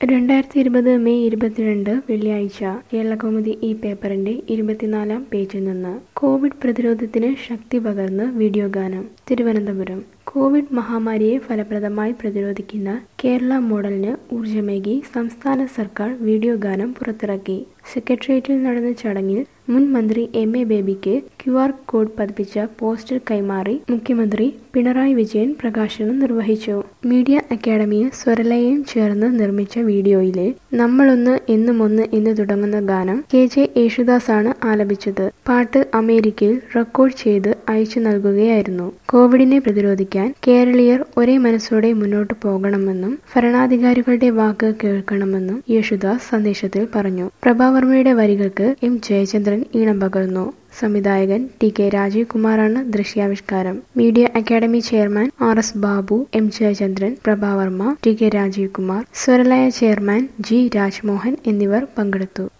രണ്ടായിരത്തി ഇരുപത് മെയ് ഇരുപത്തിരണ്ട് വെള്ളിയാഴ്ച കേരളകൗമുദി ഈ പേപ്പറിന്റെ ഇരുപത്തിനാലാം പേജിൽ നിന്ന് കോവിഡ് പ്രതിരോധത്തിന് ശക്തി പകർന്ന് വീഡിയോ ഗാനം തിരുവനന്തപുരം കോവിഡ് മഹാമാരിയെ ഫലപ്രദമായി പ്രതിരോധിക്കുന്ന കേരള മോഡലിന് ഊർജമേകി സംസ്ഥാന സർക്കാർ വീഡിയോ ഗാനം പുറത്തിറക്കി സെക്രട്ടേറിയറ്റിൽ നടന്ന ചടങ്ങിൽ മുൻ മന്ത്രി എം എ ബേബിക്ക് ക്യു ആർ കോഡ് പതിപ്പിച്ച പോസ്റ്റർ കൈമാറി മുഖ്യമന്ത്രി പിണറായി വിജയൻ പ്രകാശനം നിർവഹിച്ചു മീഡിയ അക്കാദമിയും സ്വരലയും ചേർന്ന് നിർമ്മിച്ച വീഡിയോയിലെ നമ്മളൊന്ന് എന്നും ഒന്ന് എന്ന് തുടങ്ങുന്ന ഗാനം കെ ജെ യേശുദാസാണ് ആലപിച്ചത് പാട്ട് അമേരിക്കയിൽ റെക്കോർഡ് ചെയ്ത് അയച്ചു നൽകുകയായിരുന്നു കോവിഡിനെ പ്രതിരോധിക്കാൻ കേരളീയർ ഒരേ മനസ്സോടെ മുന്നോട്ടു പോകണമെന്നും ഭരണാധികാരികളുടെ വാക്ക് കേൾക്കണമെന്നും യേശുദാസ് സന്ദേശത്തിൽ പറഞ്ഞു പ്രഭാവർമ്മയുടെ വരികൾക്ക് എം ജയചന്ദ്രൻ ഈണം പകർന്നു സംവിധായകൻ ടി കെ രാജീവ് കുമാറാണ് ദൃശ്യാവിഷ്കാരം media academy chairman R S Babu M Jayachandran Prabha Varma T K Rajeev Kumar Swaralaya chairman G Rajmohan എന്നിവർ പങ്കെടുത്തു